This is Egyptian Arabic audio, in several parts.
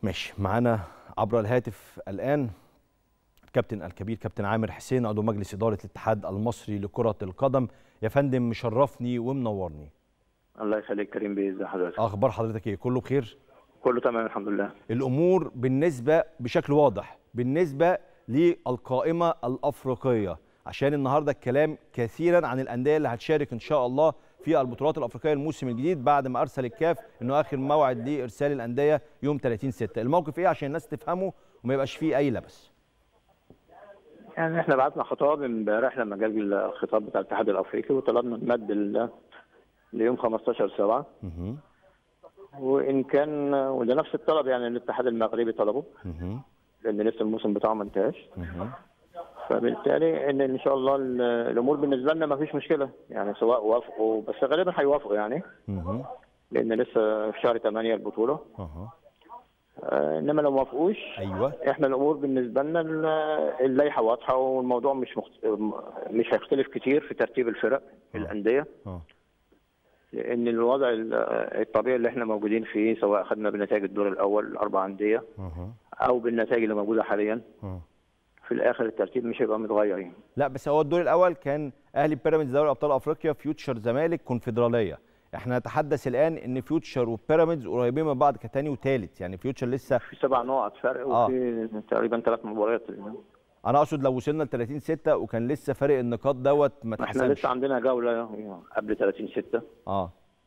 ماشي معانا عبر الهاتف الان كابتن الكبير كابتن عامر حسين عضو مجلس اداره الاتحاد المصري لكره القدم يا فندم مشرفني ومنورني الله يخليك كريم بيه ازي حضرتك اخبار حضرتك ايه كله بخير كله تمام الحمد لله الامور بالنسبه بشكل واضح بالنسبه للقائمه الافريقيه عشان النهارده الكلام كثيرا عن الانديه اللي هتشارك ان شاء الله في البطولات الافريقيه الموسم الجديد بعد ما ارسل الكاف انه اخر موعد لارسال الانديه يوم 30 6 الموقف ايه عشان الناس تفهمه وما يبقاش فيه اي لبس يعني احنا بعتنا خطاب امبارح لما جه الخطاب بتاع الاتحاد الافريقي وطلبنا المد ل- ليوم 15 7 مهم. وان كان وده نفس الطلب يعني الاتحاد المغربي طلبه مهم. لان لسه الموسم بتاعه ما انتهاش مهم. فبالتالي ان ان شاء الله ال- الامور بالنسبه لنا ما فيش مشكله يعني سواء وافقوا بس غالبا هيوافقوا يعني مهم. لان لسه في شهر 8 البطوله أها. آه، انما لو ما وافقوش ايوه احنا الامور بالنسبه لنا ال- اللائحه واضحه والموضوع مش مخت... مش هيختلف كتير في ترتيب الفرق الانديه اه لان الوضع ال- الطبيعي اللي احنا موجودين فيه سواء خدنا بنتائج الدور الاول الاربع انديه أها. او بالنتائج اللي موجوده حاليا اه في الاخر الترتيب مش هيبقى متغير يعني لا بس هو الدور الاول كان اهلي بيراميدز دوري ابطال افريقيا فيوتشر زمالك كونفدراليه احنا نتحدث الان ان فيوتشر وبيراميدز قريبين من بعض كتاني وتالت يعني فيوتشر لسه في سبع نقط فرق آه. وفي تقريبا ثلاث مباريات انا اقصد لو وصلنا ل 30 6 وكان لسه فارق النقاط دوت ما احنا اتحسمش لسه عندنا جوله قبل 30 6 اه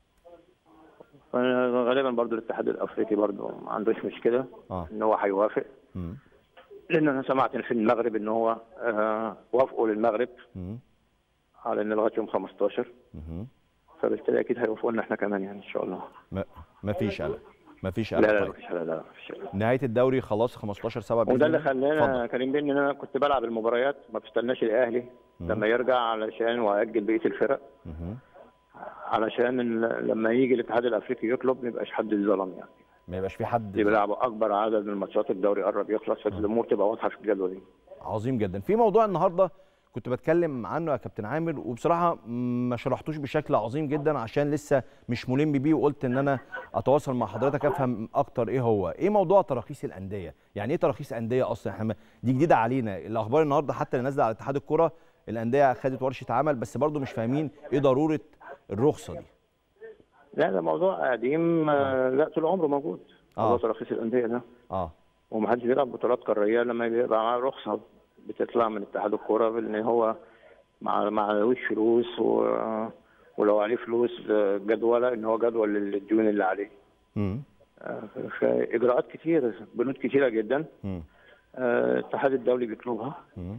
غالبا برضو الاتحاد الافريقي برضو ما عندوش مشكله اه ان هو هيوافق مم. لان انا سمعت إن في المغرب ان هو آه وافقوا للمغرب مم. على ان لغايه يوم 15 مم. فبالتالي اكيد هيوافقوا لنا احنا كمان يعني ان شاء الله ما ما فيش قلق ما فيش لا قلق لا طيب مفيش لا لا مفيش قلق. نهايه الدوري خلاص 15 7 باذن وده اللي الله. خلانا اتفضل. كريم بيه ان انا كنت بلعب المباريات ما بستناش الاهلي لما يرجع علشان واجل بقيه الفرق مم. علشان ال- لما يجي الاتحاد الافريقي يطلب ما يبقاش حد يتظلم يعني ما يبقاش في حد يلعبوا اكبر عدد من الماتشات الدوري قرب يخلص فالامور تبقى واضحه في الجدول دي عظيم جدا في موضوع النهارده كنت بتكلم عنه يا كابتن عامر وبصراحه ما شرحتوش بشكل عظيم جدا عشان لسه مش ملم بيه وقلت ان انا اتواصل مع حضرتك افهم اكتر ايه هو ايه موضوع تراخيص الانديه يعني ايه تراخيص انديه اصلا احنا ما- دي جديده علينا الاخبار النهارده حتى اللي نازله على اتحاد الكره الانديه خدت ورشه عمل بس برضو مش فاهمين ايه ضروره الرخصه دي لا ده موضوع قديم آه، لا طول عمره موجود آه. موضوع تراخيص الانديه ده اه ومحدش بيلعب بطولات قاريه لما بيبقى معاه رخصه بتطلع من اتحاد الكوره بان هو مع معلوش فلوس و... ولو عليه فلوس آه، جدوله ان هو جدول الديون اللي عليه امم آه، فاجراءات كتير بنود كتيره جدا امم آه، الاتحاد الدولي بيطلبها امم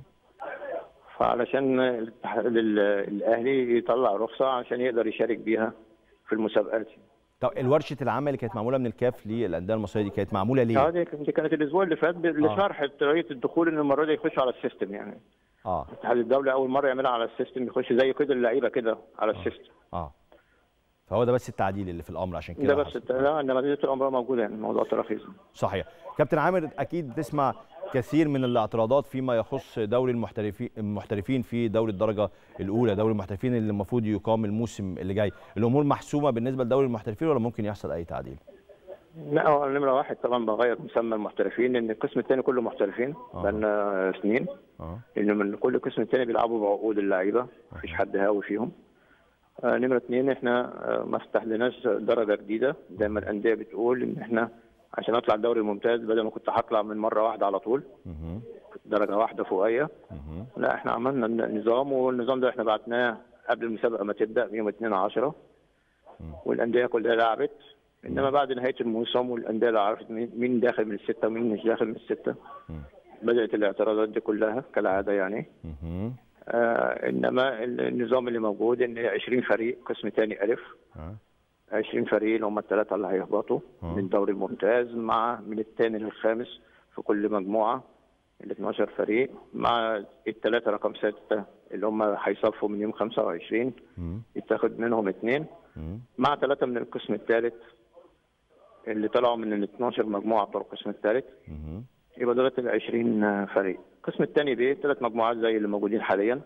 فعلشان الاتحاد ال- الاهلي يطلع رخصه عشان يقدر يشارك بيها في المسابقات طب الورشه العمل اللي كانت معموله من الكاف للانديه المصريه دي كانت معموله اه ليه دي دي كانت الاسبوع اللي فات ب- لشرح طريقه الدخول ان المره دي يخشوا على السيستم يعني اه الاتحاد الدولي اول مره يعملها على السيستم يخش زي كده اللعيبه كده على السيستم اه فهو ده بس التعديل اللي في الامر عشان كده ده بس حصل. الت- لا انما دي طول عمرها موجوده يعني موضوع التراخيص صحيح كابتن عامر اكيد بتسمع كثير من الاعتراضات فيما يخص دوري المحترفين المحترفين في دوري الدرجه الاولى دوري المحترفين اللي المفروض يقام الموسم اللي جاي الامور محسومه بالنسبه لدوري المحترفين ولا ممكن يحصل اي تعديل لا هو نمره واحد طبعا بغير مسمى المحترفين لان القسم الثاني كله محترفين آه. بقالنا سنين اه لان من كل قسم الثاني بيلعبوا بعقود اللعيبه مفيش حد هاوي فيهم آه نمره اثنين احنا آه ما فتحلناش درجه جديده زي ما الانديه بتقول ان احنا عشان اطلع الدوري الممتاز بدل ما كنت هطلع من مره واحده على طول مهم. درجه واحده فوقيه مهم. لا احنا عملنا النظام والنظام ده احنا بعتناه قبل المسابقه ما تبدا يوم 2 10 والانديه كلها لعبت انما بعد نهايه الموسم والانديه اللي عرفت مين مين داخل من السته ومين مش داخل من السته مم. بدات الاعتراضات دي كلها كالعاده يعني مهم. آه انما النظام اللي موجود ان 20 فريق قسم ثاني الف آه. 20 فريق اللي هم الثلاثه اللي هيهبطوا آه. من الدوري الممتاز مع من الثاني للخامس في كل مجموعه ال 12 فريق مع الثلاثه رقم سته اللي هم هيصفوا من يوم 25 مم. يتاخد منهم اثنين مم. مع ثلاثه من القسم الثالث اللي طلعوا من ال 12 مجموعه بتوع القسم الثالث مهم. يبقى دولت ال 20 فريق القسم الثاني بيه ثلاث مجموعات زي اللي موجودين حاليا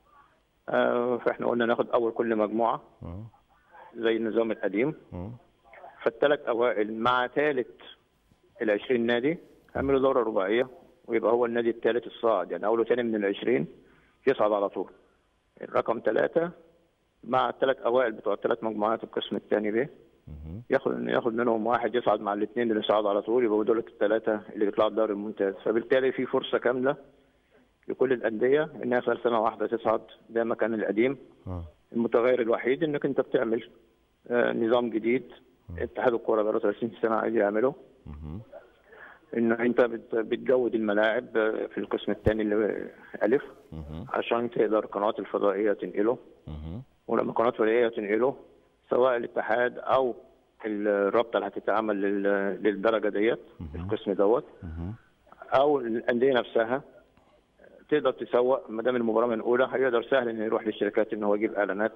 آه، فاحنا قلنا ناخد اول كل مجموعه آه. زي النظام القديم آه. فالثلاث اوائل مع ثالث ال 20 نادي يعملوا دوره رباعيه ويبقى هو النادي الثالث الصاعد يعني اول وثاني من ال 20 يصعد على طول الرقم ثلاثه مع الثلاث اوائل بتوع الثلاث مجموعات القسم الثاني ب ياخد ياخد منهم واحد يصعد مع الاثنين اللي صعدوا على طول يبقوا دول الثلاثه اللي بيطلعوا الدوري الممتاز فبالتالي في فرصه كامله لكل الانديه انها خلال سنه واحده تصعد ده مكان القديم اه المتغير الوحيد انك انت بتعمل آه، نظام جديد اتحاد الكوره بقاله 30 سنه عايز يعمله مهم. ان انت بت- بتجود الملاعب آه، في القسم الثاني اللي الف مهم. عشان تقدر القنوات الفضائيه تنقله مهم. ولما القنوات الفضائيه تنقله سواء الاتحاد او الرابطه اللي هتتعمل لل- للدرجه ديت القسم دوت مهم. او الانديه نفسها تقدر تسوق ما دام المباراه منقوله هيقدر سهل انه يروح للشركات ان هو يجيب اعلانات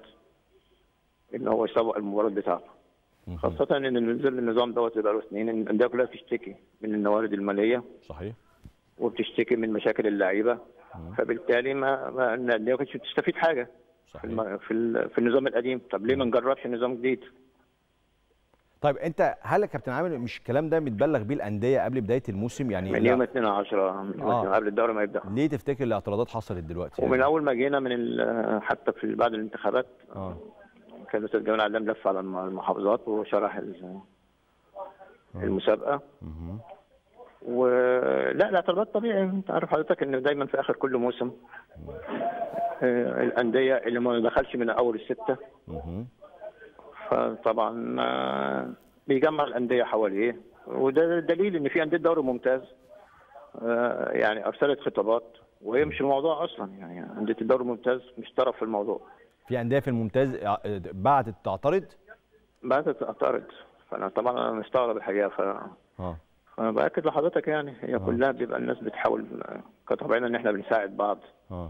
ان هو يسوق المباراه بتاعته مهم. خاصه ان نزل النظام دوت بقى له سنين إن الانديه كلها بتشتكي من الموارد الماليه صحيح وبتشتكي من مشاكل اللعيبه فبالتالي ما, ما الانديه ما كانتش بتستفيد حاجه في صحيح الم... في, ال... في النظام القديم طب ليه ما نجربش نظام جديد طيب انت هل يا كابتن عامر مش الكلام ده متبلغ بيه الانديه قبل بدايه الموسم يعني من لا- يوم 2 10 من يوم آه. 2 قبل الدوري ما يبدا ليه تفتكر الاعتراضات حصلت دلوقتي ومن يعني؟ اول ما جينا من ال... حتى في بعد الانتخابات اه كان الاستاذ جمال علام لف على الم- المحافظات وشرح ال- المسابقه مهم. ولا الاعتراضات طبيعي انت عارف حضرتك ان دايما في اخر كل موسم آه، الانديه اللي ما دخلش من اول السته مهم. فطبعا آه، بيجمع الانديه حواليه وده دليل ان في انديه دوري ممتاز آه، يعني ارسلت خطابات وهي مش الموضوع اصلا يعني انديه الدوري الممتاز مش طرف في الموضوع في انديه في الممتاز اه، بعتت تعترض بعد تعترض فانا طبعا انا مستغرب الحقيقه ف اه فانا باكد لحضرتك يعني هي كلها بيبقى الناس بتحاول كطبيعنا ان احنا بنساعد بعض اه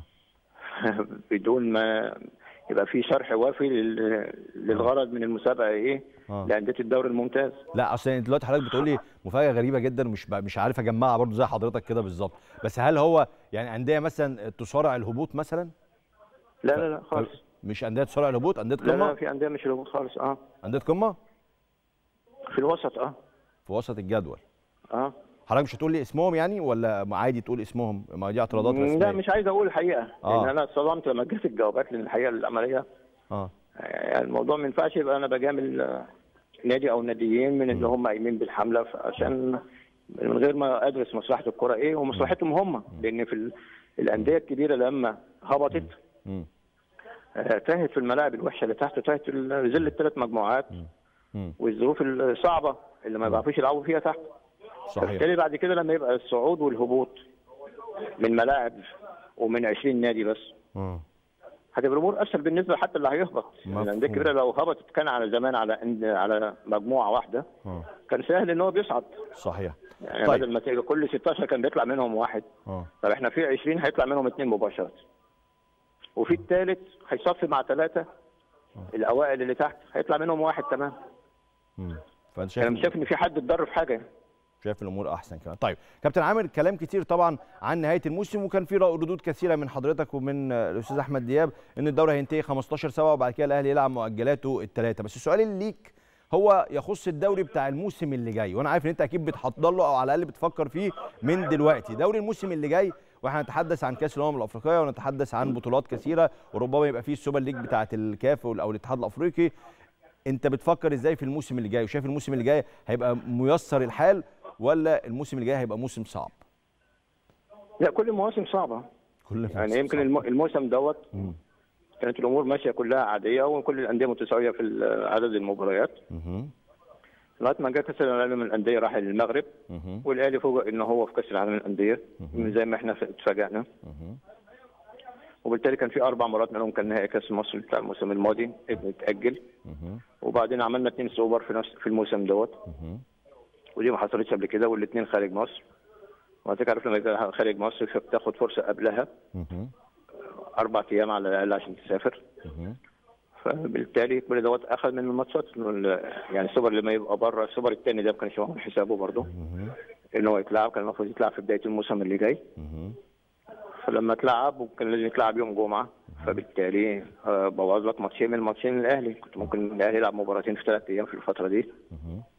بدون ما يبقى في شرح وافي لل- للغرض من المسابقه ايه آه. لانديه الدوري الممتاز لا اصل انت دلوقتي حضرتك بتقول لي مفاجاه غريبه جدا مش ب- مش عارف اجمعها برضو زي حضرتك كده بالظبط بس هل هو يعني انديه مثلا تصارع الهبوط مثلا لا لا لا خالص مش انديه تصارع الهبوط انديه لا لا قمه في انديه مش الهبوط خالص اه انديه قمه في الوسط اه في وسط الجدول اه حضرتك مش هتقول لي اسمهم يعني ولا عادي تقول اسمهم ما دي اعتراضات رسميه لا مش عايز اقول الحقيقه آه. لان انا اتصدمت لما جت الجوابات لان الحقيقه العمليه اه يعني الموضوع ما ينفعش يبقى انا بجامل آه، نادي او ناديين من اللي هم قايمين بالحمله عشان من غير ما ادرس مصلحه الكره ايه ومصلحتهم هم لان في ال- الانديه الكبيره لما هبطت مم. آه، تاهت في الملاعب الوحشه اللي تحت وتاهت في ال- ظل الثلاث مجموعات مم. والظروف الصعبه اللي ما بيعرفوش يلعبوا فيها تحت صحيح فبالتالي بعد كده لما يبقى الصعود والهبوط من ملاعب ومن 20 نادي بس اه هتبقى الامور اسهل بالنسبه حتى اللي هيهبط مفهوم. الانديه الكبيره لو هبطت كان على زمان على إن- على مجموعه واحده اه كان سهل ان هو بيصعد صحيح يعني طيب. بدل ما تيجي كل 16 كان بيطلع منهم واحد اه طب احنا في 20 هيطلع منهم اثنين مباشره وفي الثالث هيصفي مع ثلاثه الاوائل اللي تحت هيطلع منهم واحد تمام مم. فانت انا شايف مش شايف ان في حد اتضرر في حاجه شايف الامور احسن كمان طيب كابتن عامر كلام كتير طبعا عن نهايه الموسم وكان في ردود كثيره من حضرتك ومن آه، الاستاذ احمد دياب ان الدوري هينتهي 15 7 وبعد كده الاهلي يلعب مؤجلاته الثلاثه بس السؤال اللي ليك هو يخص الدوري بتاع الموسم اللي جاي وانا عارف ان انت اكيد بتحضر له او على الاقل بتفكر فيه من دلوقتي دوري الموسم اللي جاي واحنا نتحدث عن كاس الامم الافريقيه ونتحدث عن بطولات كثيره وربما يبقى فيه السوبر ليج بتاعه الكاف او الاتحاد الافريقي انت بتفكر ازاي في الموسم اللي جاي وشايف الموسم اللي جاي هيبقى ميسر الحال ولا الموسم اللي جاي هيبقى موسم صعب لا كل المواسم صعبه كل يعني موسم يمكن صعب. الم- الموسم دوت مم. كانت الامور ماشيه كلها عاديه وكل الانديه متساويه في ال- عدد المباريات مهم. لغايه ما جه كاس العالم للانديه راح للمغرب مهم. والاهلي فوجئ ان هو في كاس العالم للانديه زي ما احنا اتفاجئنا مهم. وبالتالي كان في اربع مرات منهم كان نهائي كاس مصر بتاع الموسم الماضي اتاجل مهم. وبعدين عملنا اثنين سوبر في نفس في الموسم دوت مهم. ودي ما حصلتش قبل كده والاثنين خارج مصر وحضرتك عارف لما يبقى خارج مصر فبتاخد فرصه قبلها مهم. اربع ايام على الاقل عشان تسافر مهم. فبالتالي كل دوت اخذ من الماتشات إنه ال- يعني السوبر لما يبقى بره السوبر الثاني ده ما كانش معمول حسابه برضه مهم. ان هو يتلعب كان المفروض يتلعب في بدايه الموسم اللي جاي مهم. فلما اتلعب وكان لازم يتلعب يوم جمعه فبالتالي آه، بوظ لك ماتشين من الماتشين الاهلي كنت ممكن الاهلي يلعب مباراتين في ثلاث ايام في الفتره دي مهم.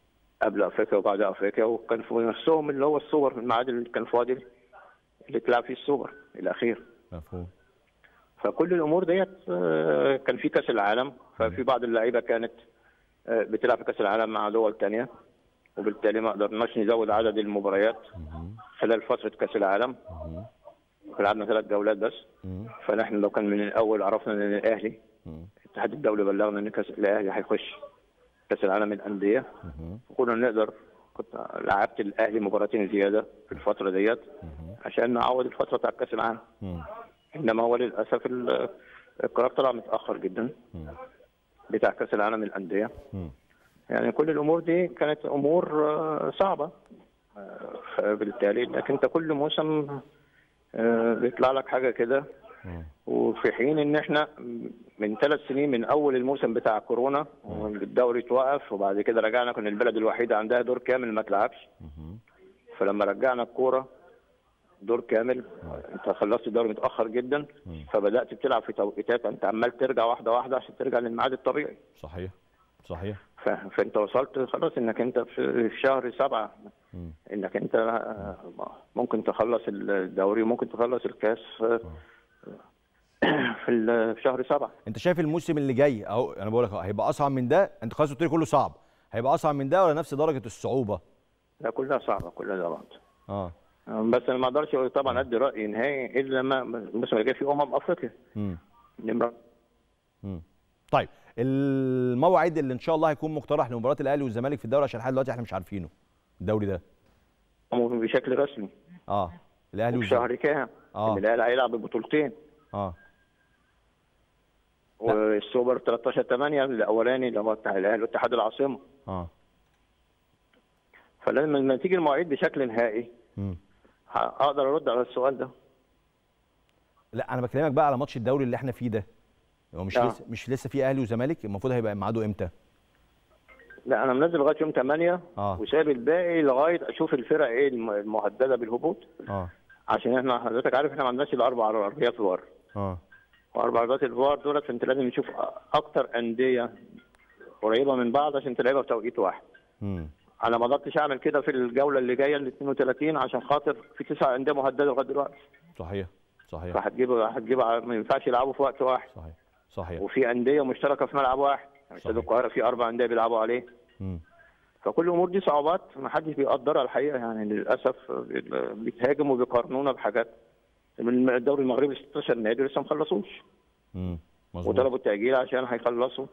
قبل افريقيا وبعد افريقيا وكان في نفسهم اللي هو السوبر الميعاد اللي كان فاضل اللي اتلعب فيه السوبر الاخير مفهوم فكل الامور ديت آه، كان في كاس العالم ففي بعض اللعيبه كانت آه، بتلعب في كاس العالم مع دول تانية وبالتالي ما قدرناش نزود عدد المباريات مهم. خلال فتره كاس العالم مهم. لعبنا ثلاث جولات بس مهم. فنحن لو كان من الاول عرفنا ان الاهلي مهم. الاتحاد الدولي بلغنا ان كاس الاهلي هيخش كاس العالم للانديه مهم. كنا نقدر كنت لعبت الاهلي مباراتين زياده في الفتره ديت مهم. عشان نعوض الفتره بتاع كاس العالم مهم. انما هو للاسف ال- القرار طلع متاخر جدا مهم. بتاع كاس العالم للانديه مهم. يعني كل الامور دي كانت امور آه، صعبه آه، فبالتالي انك انت كل موسم آه، بيطلع لك حاجه كده مهم. وفي حين ان احنا من ثلاث سنين من اول الموسم بتاع كورونا والدوري اتوقف وبعد كده رجعنا كنا البلد الوحيده عندها دور كامل ما تلعبش مهم. فلما رجعنا الكوره دور كامل انت خلصت الدوري متاخر جدا فبدات بتلعب في توقيتات انت عمال ترجع واحده واحده عشان ترجع للميعاد الطبيعي صحيح صحيح ف- فانت وصلت خلاص انك انت في في شهر سبعه مم. انك انت آه، ممكن تخلص الدوري وممكن تخلص الكاس آه، في ال- في شهر سبعه انت شايف الموسم اللي جاي اهو انا بقول لك أهو، هيبقى اصعب من ده انت خلاص قلت لي كله صعب هيبقى اصعب من ده ولا نفس درجه الصعوبه لا كلها صعبه كلها زي بعض اه بس انا ما اقدرش طبعا ادي راي نهائي الا لما الموسم اللي جاي في امم افريقيا امم نمره امم طيب الموعد اللي ان شاء الله هيكون مقترح لمباراه الاهلي والزمالك في الدوري عشان لحد دلوقتي احنا مش عارفينه الدوري ده بشكل رسمي اه الاهلي وفي والزمالك شهر كام آه. ان الاهلي هيلعب ببطولتين اه والسوبر 13 8 الاولاني اللي هو بتاع الاهلي واتحاد العاصمه اه فلازم لما تيجي المواعيد بشكل نهائي امم ه- اقدر ارد على السؤال ده لا انا بكلمك بقى على ماتش الدوري اللي احنا فيه ده هو مش آه. لسه مش لسه في اهلي وزمالك المفروض هيبقى ميعاده امتى لا انا منزل لغايه يوم 8 آه. وسايب الباقي لغايه اشوف الفرق ايه الم- المهدده بالهبوط اه عشان احنا حضرتك عارف احنا ما عندناش الاربع ارضيات الفار اه واربع ارضيات الفار دولت فانت لازم تشوف أ- اكتر انديه قريبه من بعض عشان تلعبها في توقيت واحد امم انا ما قدرتش اعمل كده في الجوله اللي جايه ال 32 عشان خاطر في تسع انديه مهدده لغايه دلوقتي صحيح صحيح فهتجيب هتجيب ما ينفعش يلعبوا في وقت واحد صحيح صحيح وفي انديه مشتركه في ملعب واحد يعني استاد صحيح. القاهره في اربع انديه بيلعبوا عليه امم فكل الامور دي صعوبات ما حدش بيقدرها الحقيقه يعني للاسف بيتهاجموا وبيقارنونا بحاجات من الدوري المغربي 16 نادي لسه ما خلصوش امم مظبوط وطلبوا التاجيل عشان هيخلصوا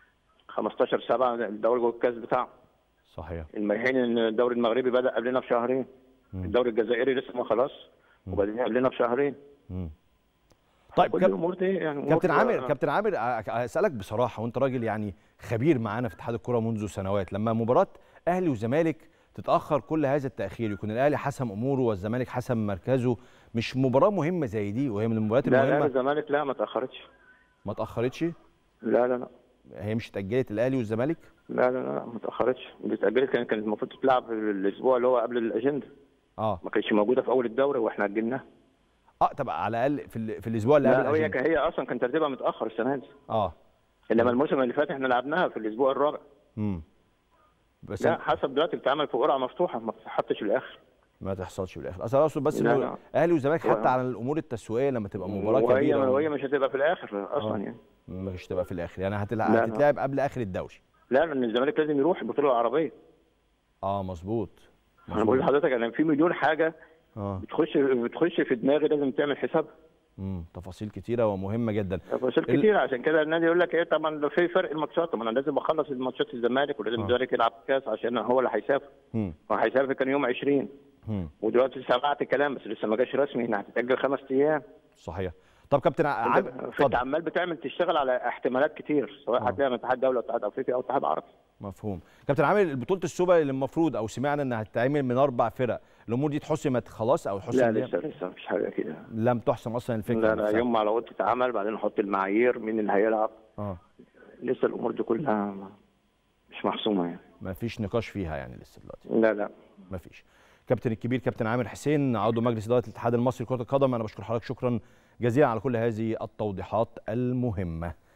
15 7 الدوري جوه الكاس بتاعهم صحيح المرحين ان الدوري المغربي بدا قبلنا بشهرين مم. الدوري الجزائري لسه ما خلص وبعدين قبلنا بشهرين امم طيب كل كاب... الامور دي يعني أمور- كابتن عامر كابتن عامر أ- اسالك بصراحه وانت راجل يعني خبير معانا في اتحاد الكره منذ سنوات لما مباراه اهلي وزمالك تتاخر كل هذا التاخير يكون الاهلي حسم اموره والزمالك حسم مركزه مش مباراه مهمه زي دي وهي من المباريات لا لا المهمه الزمالك لا ما تاخرتش ما اتاخرتش لا لا لا هي مش اتاجلت الاهلي والزمالك لا لا لا ما تاخرتش دي اتاجلت كان كانت المفروض تتلعب في الاسبوع اللي هو قبل الاجنده اه ما كانتش موجوده في اول الدوري واحنا اجلناها اه طب على الاقل في, ال... في الاسبوع اللي قبل لا هي الأجندة. هي اصلا كان ترتيبها متاخر السنه دي اه انما الموسم اللي فات احنا لعبناها في الاسبوع الرابع امم بس لا حسب دلوقتي بتتعمل في قرعه مفتوحه ما بتتحطش الاخر ما تحصلش في الاخر اصل أنا اقصد بس لا، إنه لا. اهلي وزمالك هو- حتى على الامور التسويقيه لما تبقى مباراه وهي كبيره وهي مش هتبقى في الاخر اصلا آه. يعني مش تبقى في الاخر يعني هتلع... لا، لا. هتتلعب قبل اخر الدوري لا لان الزمالك لازم يروح البطوله العربيه اه مظبوط انا بقول لحضرتك انا في مليون حاجه اه بتخش بتخش في دماغي لازم تعمل حسابها امم تفاصيل كتيره ومهمه جدا تفاصيل ال- كتير عشان كده النادي يقول لك ايه طبعا لو في فرق الماتشات طب انا لازم اخلص الماتشات الزمالك ولازم آه. الزمالك يلعب كاس عشان هو اللي هيسافر امم هو هيسافر كان يوم 20 امم ودلوقتي سمعت كلام بس لسه ما جاش رسمي انها هتتاجل خمس ايام صحيح طب كابتن عام انت فانت اتفضل عمال بتعمل تشتغل على احتمالات كتير سواء آه. هتلاقي من اتحاد دوله او اتحاد افريقي او اتحاد عربي مفهوم كابتن عامر بطوله السوبر اللي المفروض او سمعنا انها هتتعمل من اربع فرق الامور دي اتحسمت خلاص او حسم لا ليها؟ لسه لسه مفيش حاجه كده لم تحسم اصلا الفكره لا لا نفسها. يوم ما العقود تتعمل بعدين نحط المعايير مين اللي هيلعب اه لسه الامور دي كلها ما- مش محسومه يعني ما فيش نقاش فيها يعني لسه دلوقتي لا لا ما فيش كابتن الكبير كابتن عامر حسين عضو مجلس اداره الاتحاد المصري لكره القدم انا بشكر حضرتك شكرا جزيلا على كل هذه التوضيحات المهمه